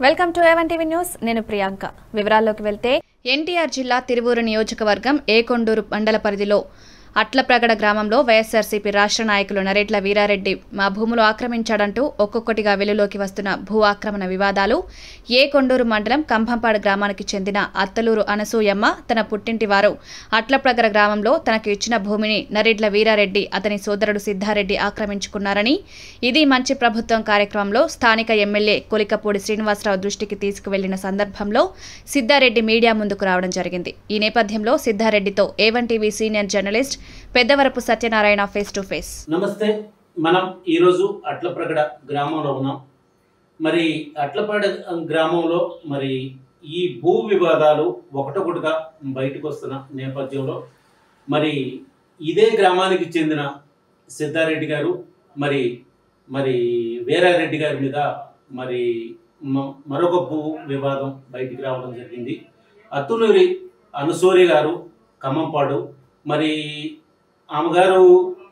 Welcome to A one TV news నేను ప్రియాంక వివరాల్లోకి వెళ్తే ఎన్టీఆర్ జిల్లా తిరువూరు నియోజకవర్గం ఏకొండూరు మండల పరిధిలో అట్లప్రగడ గ్రామంలో వైఎస్ఆర్సీపీ రాష్ట్ర నాయకులు నరేట్ల వీరారెడ్డి మా భూములు ఆక్రమించాడంటూ ఒక్కొక్కటిగా వెలులోకి వస్తున్న భూ ఆక్రమణ వివాదాలు ఏ కొండూరు మండలం కంభంపాడు గ్రామానికి చెందిన అత్తలూరు అనసూయమ్మ తన పుట్టింటి వారు అట్లప్రగడ గ్రామంలో తనకు ఇచ్చిన భూమిని నరేట్ల వీరారెడ్డి అతని సోదరుడు సిద్ధారెడ్డి ఆక్రమించుకున్నారని ఇది మంచి ప్రభుత్వం కార్యక్రమంలో స్థానిక ఎమ్మెల్యే కొలికపూడి శ్రీనివాసరావు దృష్టికి తీసుకువెళ్లిన సందర్భంలో సిద్ధారెడ్డి మీడియా ముందుకు రావడం జరిగింది ఈ నేపథ్యంలో సిద్ధారెడ్డితో A one TV senior journalist Peddavarapu Satyanarayana face to face నమస్తే మనం ఈరోజు అట్లప్రగడ గ్రామంలో ఉన్నాం మరి అట్లప్రగడ గ్రామంలో మరి ఈ భూ వివాదాలు ఒకటొకటిగా బయటకు వస్తున్న నేపథ్యంలో మరి ఇదే గ్రామానికి చెందిన సిద్ధారెడ్డి గారు మరి మరి వీరారెడ్డి గారి మీద మరి మ- మరొక భూ వివాదం బయటికి రావడం జరిగింది అత్తులూరి అనుసూరి గారు ఖమ్మంపాడు మరి ఆమెగారు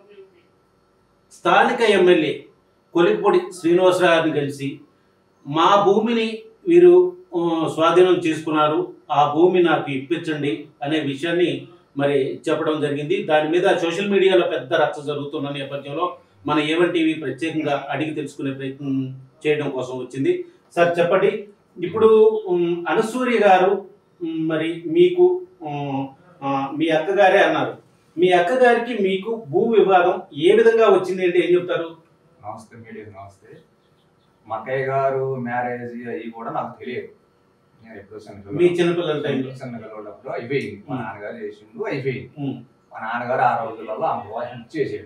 స్థానిక ఎమ్మెల్యే కొలిక్పొడి శ్రీనివాసరావు గారిని కలిసి మా భూమిని వీరు ఆ, స్వాధీనం చేసుకున్నారు ఆ భూమి నాకు ఇప్పించండి అనే విషయాన్ని మరి చెప్పడం జరిగింది దాని మీద సోషల్ మీడియాలో పెద్ద రచ్చ జరుగుతున్న నేపథ్యంలో మన ఏవన్ టీవీ ప్రత్యేకంగా అడిగి తెలుసుకునే ప్రయత్నం చేయడం కోసం వచ్చింది సార్ చెప్పండి ఇప్పుడు ఉమ్, అనసూయ గారు ఉమ్, మరి మీకు ఉమ్, ఆ, మీ అక్కగారే అన్నారు మీ అక్కగారికి మీకు భూ వివాదం ఏ విధంగా వచ్చింది అంటే ఏం చెప్తారు నమస్తే మీడియా నమస్తే మా అక్కయ్య గారు మ్యారేజ్ అవి కూడా నాకు తెలియదు నేను ఎప్పుడో మీ చిన్నపిల్లల టైంలో చిన్నపిల్లప్పుడు అయిపోయింది మా ఉమ్. నాన్నగారు చేసిండు అయిపోయింది ఉమ్, మా నాన్నగారు ఆ రోజులలో ఆమె వివాహం చేసాడు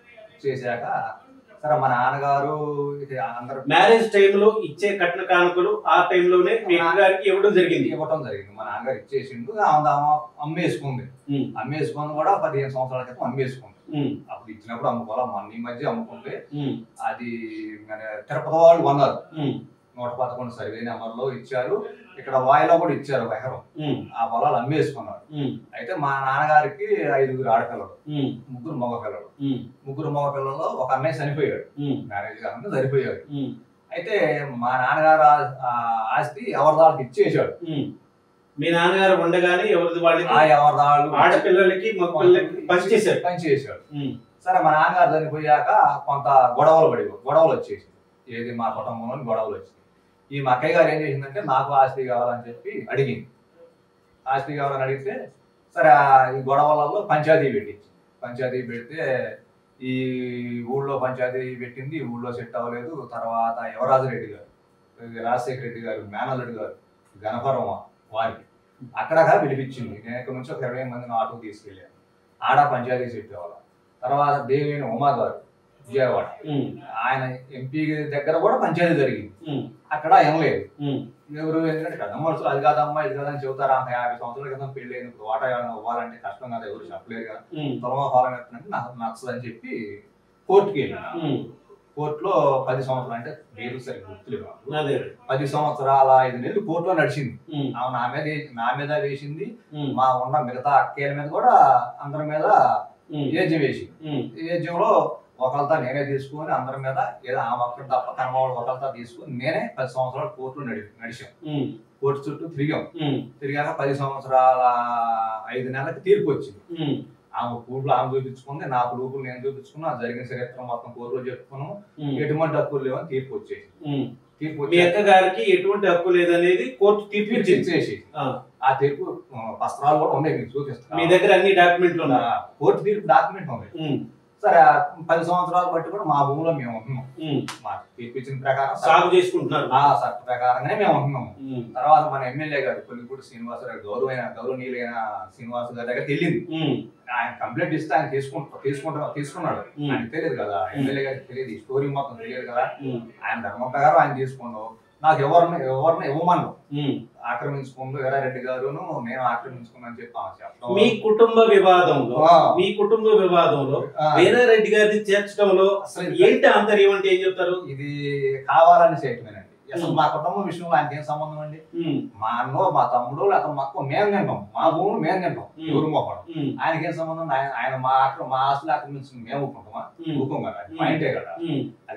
చేశాక సరే మా నాన్నగారు ఇది అందరు మ్యారేజ్ టైంలో ఇచ్చే కట్న కానుకలు ఆ టైంలోనే మీ అక్కగారికి ఇవ్వడం జరిగింది ఇవ్వటం జరిగింది మా నాన్నగారు ఇచ్చేసిండు ఆమె ఆమె అమ్మేసుకుంది ఉమ్, అమ్మేసుకుంది కూడా పదిహేను సంవత్సరాల క్రితం అమ్మేసుకుంది ఉమ్, అప్పుడు ఇచ్చినప్పుడు అమ్ముకోవాలి మొన్న ఈ మధ్య అమ్ముకుంటే ఉమ్, అది మన తిరుపతి వాళ్ళు కొన్నారు ఉమ్, నూట పదకొండు సర్వే నెంబర్లో ఇచ్చారు ఇక్కడ వాయిలో కూడా ఇచ్చారు ఒక ఎకరం ఉమ్, ఆ పొలాలు అమ్మేసుకున్నారు ఉమ్, అయితే మా నాన్నగారికి ఐదుగురు ఆడపిల్లలు ఉమ్, ముగ్గురు మగ పిల్లలు ఉమ్, ముగ్గురు మగ పిల్లలు ఒక అన్నయ్య చనిపోయాడు ఉమ్, మ్యారేజ్ కాకుండా చనిపోయాడు ఉమ్, అయితే మా నాన్నగారు ఆ- ఆ ఆస్తి ఎవరిదాళ్ళకి ఇచ్చేసాడు ఉమ్. మీ నాన్నగారు ఉండగానే ఎవరిది ఆ వాళ్ళకి ఎవరిదాళ్ళు ఆడపిల్లలకి మగ పిల్లలకి పనిచేశారు పనిచేశాడు ఉమ్, సరే మా నాన్నగారు చనిపోయాక కొంత గొడవలు పడి గొడవలు వచ్చేసి ఏది మా కుటుంబంలో గొడవలు వచ్చాయి ఈ మా అక్కయ్య గారు ఏం చేసిందంటే నాకు ఆస్తి కావాలని చెప్పి అడిగింది ఆస్తి కావాలని అడిగితే సరే ఆ ఈ గొడవలలో పంచాయతీ పెట్టింది పంచాయతీ పెడితే ఈ ఊళ్ళో పంచాయతీ పెట్టింది ఈ ఊళ్ళో సెట్ అవ్వలేదు తర్వాత యువరాజు రెడ్డి గారు ఇది రాజశేఖర రెడ్డి గారు మేనల్లుడి గారు గణపరం వారికి అక్కడగా పిలిపించింది నేను ఇక్కడ నుంచి ఒక ఇరవై మందిని ఆటో తీసుకెళ్ళాను ఆడ పంచాయతీ సెట్ అవ్వాలి తర్వాత దేవిని ఉమా గారు విజయవాడ ఉమ్, ఆయన ఎంపీ దగ్గర కూడా పంచాయతీ జరిగింది ఉమ్, అక్కడ ఏం లేదు ఉమ్, ఎవరు ఎందుకంటే పెద్ద మనుషులు అది కాదమ్మా ఇది కాదని చెబుతారు అంత యాభై సంవత్సరాల క్రితం పెళ్లి అయింది ఇప్పుడు వాటా ఏమైనా ఇవ్వాలంటే కష్టం కదా ఎవరు చెప్పలేరు కదా ఉమ్, తులమా ఫాలం ఎత్తునంటే నాకు నచ్చదని చెప్పి కోర్టుకి వెళ్ళాను ఉమ్. కోర్టులో పది సంవత్సరాలు అంటే పేరు సరి గుర్తులేవు నాకు. అదే పది సంవత్సరాల ఐదు నెలలు కోర్టులో నడిచింది ఉమ్, ఆమె నా మీద నా మీద వేసింది ఉమ్, మా ఉన్న మిగతా అక్కయ్యల మీద కూడా అందరి మీద ఉమ్, ఏజ్యం వేసింది ఉమ్, ఏజ్యంలో ఒకళ్ళతో నేనే తీసుకొని అందరి మీద ఏదో ఆ ఒక్కరు తప్ప తన వాళ్ళు ఒకళ్ళతో తీసుకొని నేనే పది సంవత్సరాలు కోర్టులో నడి నడిచాం ఉమ్, కోర్టు చుట్టూ తిరిగాం ఉమ్, తిరిగాక పది సంవత్సరాల ఐదు నెలలకు తీర్పు వచ్చింది ఉమ్, ఆమె పూర్లు ఆమె చూపించుకుంది నా లూపులు నేను చూపించుకున్నా జరిగిన చరిత్ర మొత్తం కోర్టులో చెప్పుకున్నాము ఉమ్, ఎటువంటి హక్కులు లేవని తీర్పు వచ్చేసి ఉమ్. తీర్పు మీ వచ్చేసి అక్క గారికి ఎటువంటి హక్కు లేదనేది కోర్టు తీర్పు తీర్పు ఇచ్చింది ఇచ్చేసి ఆ, ఆ తీర్పు ఆ, పత్రాలు కూడా ఉన్నాయి మీకు మీ చూపిస్తాను దగ్గర అన్ని డాక్యుమెంట్లు ఉన్నాయి కోర్టు తీర్పు డాక్యుమెంట్ ఉంది ఉమ్, సరే ఆ పది సంవత్సరాలు బట్టి కూడా మా భూమిలో మేము ఉంటున్నాం ఉమ్. మా తీర్పు ఇచ్చిన ప్రకారం సాగు చేసుకుంటున్నారు ఆ చట్ట ప్రకారంగానే మేము ఉంటున్నాము ఉమ్, తర్వాత మన ఎమ్మెల్యే గారు కొల్లిపూడి శ్రీనివాసరావు గౌరవైన గౌరవనీయులైన శ్రీనివాస్ గారి దగ్గరికి వెళ్ళింది ఉమ్, ఆయన కంప్లైంట్ ఇస్తే ఆయన తీసుకుంటా తీసుకుంటా తీసుకున్నాడు ఉమ్. ఆయనకు తెలియదు కదా ఎమ్మెల్యే గారికి తెలియదు ఈ స్టోరీ మొత్తం తెలియదు కదా ఉమ్, ఆయన ధర్మం ప్రకారం ఆయన తీసుకున్నావు నాకు ఎవరిని ఎవరిని ఇవ్వమన్నావు ఉమ్. ఆక్రమించుకుంటూ వీరారెడ్డి గారును నేను ఆక్రమించుకున్నాను చెప్పి ఆమె చెప్పడం మీ కుటుంబ వివాదంలో ఆ, మీ కుటుంబ వివాదంలో ఆ, వీరారెడ్డి గారిని చేర్చడంలో అసలు ఏంటి ఆంతర్యం అంటే ఏం చెప్తారు ఇది కావాలని చేయటమేనండి అసలు ఉమ్. మా కుటుంబం విషయంలో ఆయనకి ఏం సంబంధం అండి ఉమ్, మా అన్నో మా తమ్ముడు లేకపోతే మా అక్క మేము తింటాం మా భూములు మేము తింటాం ఉమ్. ఎవరు మొక్కడం ఉమ్, ఆయనకి ఏం సంబంధం ఆయన ఆయన మా ఆక్ర మా ఆస్తులు ఆక్రమించుకుని మేము ఊరుకుంటామా ఉమ్, ఊరుకోం కదా అది పాయింటే కదా ఉమ్, అది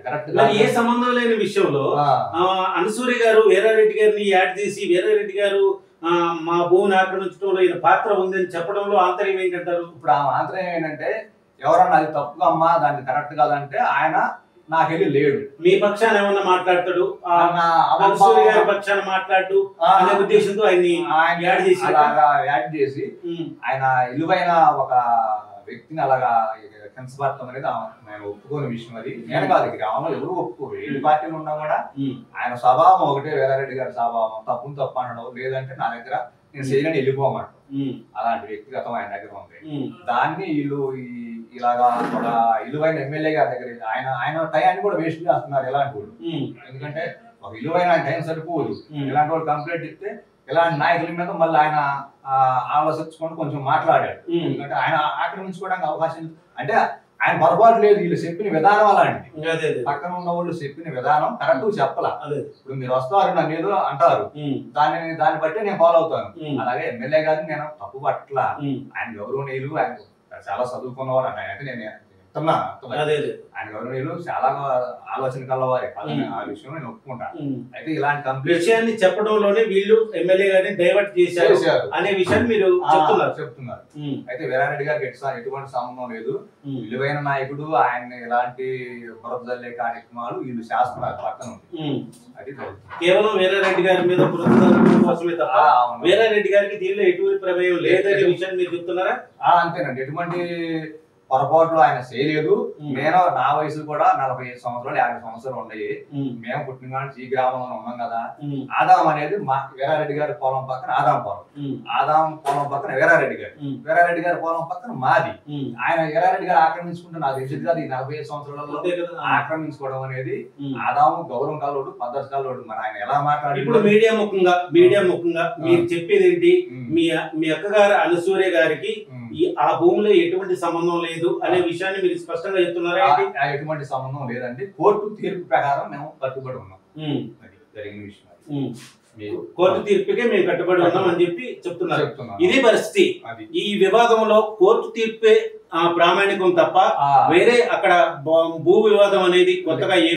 కరెక్ట్ మరి ఏ సంబంధం లేని విషయంలో ఆ, అనసూరి గారు వీరారెడ్డి గారిని యాడ్ చేసి వీరారెడ్డి గారు ఆ, మా భూమిని ఆక్రమించడంలో ఈయన పాత్ర ఉందని చెప్పడంలో ఆంతర్యం ఏంటంటారు ఇప్పుడు ఆ మాత్రం ఏంటంటే ఎవరన్నా అది తప్పుగా అమ్మా దాన్ని కరెక్ట్ కాదంటే ఆయన నాకెళ్ళి లేడు మీ పక్షాన ఏమన్నా మాట్లాడతాడు ఆ, ఆయన అనసూరి గారి అబద్ధం- పక్షాన మాట్లాడు ఆ, అనే ఉద్దేశంతో ఆయన్ని ఆయన యాడ్ చేసి అలాగా యాడ్ చేసి ఉమ్, ఆయన ఇలువైన ఒక వ్యక్తిని అలాగా కించపడటం అనేది ఆ- నేను ఒప్పుకోని విషయం అది నేను కాదు ఈ గ్రామంలో ఎవరు ఒప్పుకోరు ఏ పార్టీలు ఉన్నా కూడా ఉమ్, ఆయన స్వభావం ఒకటే వీరారెడ్డి గారి స్వభావం తప్పును తప్పు అనడం లేదంటే నా దగ్గర నేను చేయని వెళ్ళిపోమంటాం ఉమ్, అలాంటి వ్యక్తిగతం ఆయన దగ్గర ఉంది ఉమ్, దాన్ని వీళ్ళు ఈ- ఇలాగా ఒక ఇలువైన ఎమ్మెల్యే గారి దగ్గర ఆయన ఆయన టైంని కూడా వేస్ట్ చేస్తున్నారు ఇలాంటి వాళ్ళు ఉమ్, ఎందుకంటే ఒక ఇలువైన టైం సరిపోదు ఉమ్. ఇలాంటి వాళ్ళు కంప్లైంట్ ఇస్తే ఇలాంటి నాయకుల మీద మళ్ళీ ఆయన ఆ, ఆలోచించుకొని కొంచెం మాట్లాడాడు ఉమ్. ఎందుకంటే ఆయన ఆక్రమించుకోవడానికి అవకాశం అంటే ఆయన పొరపాటు లేదు వీళ్ళు చెప్పిన విధానం అలాంటి అదే అదే పక్కన ఉన్న వాళ్ళు చెప్పిన విధానం కరెక్ట్ చెప్పాల అదే ఇప్పుడు మీరు వస్తారు నన్ను ఏదో అంటారు ఉమ్, దాన్ని దాన్ని బట్టి నేను ఫాలో అవుతాను ఉమ్, అలాగే ఎమ్మెల్యే గారిని నేను తప్పు పట్ల ఉమ్, ఆయన గౌరవనీయులు ఆయన చాలా చదువుకున్నవారు ఆయన అయితే నేను చెప్తున్నా అదే అదే ఆయన గౌరవనీయులు చాలా ఆలోచన కలవారే కాదని ఆ విషయం నేను ఒప్పుకుంటా ఉమ్. అయితే ఇలాంటి కంప్లీట్ విషయాన్ని చెప్పడంలోనే వీళ్ళు ఎమ్మెల్యే గారిని డైవర్ట్ చేశారు చేశారు అనే విషయాన్ని మీరు ఆ, చెప్తున్నారు చెప్తున్నారు ఉమ్, అయితే వీరారెడ్డి గారికి ఎట్లా ఎటువంటి సంబంధం లేదు ఉమ్, విలువైన నాయకుడు ఆయన ఎలాంటి బురదల్లే కార్యక్రమాలు వీళ్ళు చేస్తున్నారు పక్కన ఉంది. ఉమ్. అది జరుగుతుంది. కేవలం వీరారెడ్డి గారి మీద బృందం కోసమే ఆ, తప్ప అవును. వీరారెడ్డి గారికి దీనిలో ఎటువంటి ప్రమేయం లేదనే విషయాన్ని మీరు చెప్తున్నారా ఆ, అంతేనండి ఎటువంటి పొరపాట్లు ఆయన చేయలేదు ఉమ్. నేను నా వయసు కూడా నలభై ఐదు సంవత్సరాలు యాభై సంవత్సరాలు ఉన్నాయి ఉమ్, మేము పుట్టిన కాడ నుంచి ఈ గ్రామంలో ఉన్నాం కదా ఉమ్, ఆదాం అనేది మా వీరారెడ్డి గారి పొలం పక్కన ఆదాం పొలం ఉమ్, ఆదాం పొలం పక్కన వీరారెడ్డి గారి ఉమ్, వీరారెడ్డి గారి పొలం పక్కన మాది ఉమ్. ఆయన వీరారెడ్డి గారు ఆక్రమించుకుంటే నాకు తెలిసింది కాదు ఈ నలభై ఐదు సంవత్సరాలలో అంతే కదా ఆక్రమించుకోవడం అనేది ఉమ్. ఆదాము గౌరవం కలవాడు పద్ధతి కలవాడు మరి ఆయన ఎలా మాట్లాడి ఇప్పుడు మీడియా ముఖంగా మీడియా ముఖంగా మీరు చెప్పేది ఏంటి మీ మీ అక్కగారు అనసూర్య గారికి ఈ ఆ భూమిలో ఎటువంటి సంబంధం లేదు అనే విషయాన్ని మీరు స్పష్టంగా చెప్తున్నారా ఏంటి ఎటువంటి సంబంధం లేదండి కోర్టు తీర్పు ప్రకారం మేము కట్టుబడి ఉన్నాం ఉమ్, అది జరిగిన విషయం అది. ఉమ్. మీకు కోర్టు తీర్పుకే మేము కట్టుబడి ఉన్నాం అని చెప్పి చెప్తున్నారు చెప్తున్నాను. ఇదే పరిస్థితి అది ఈ వివాదంలో కోర్టు తీర్పే ఆ, ప్రామాణికం తప్ప ఆ, వేరే అక్కడ భూ- భూ వివాదం అనేది కొత్తగా ఏ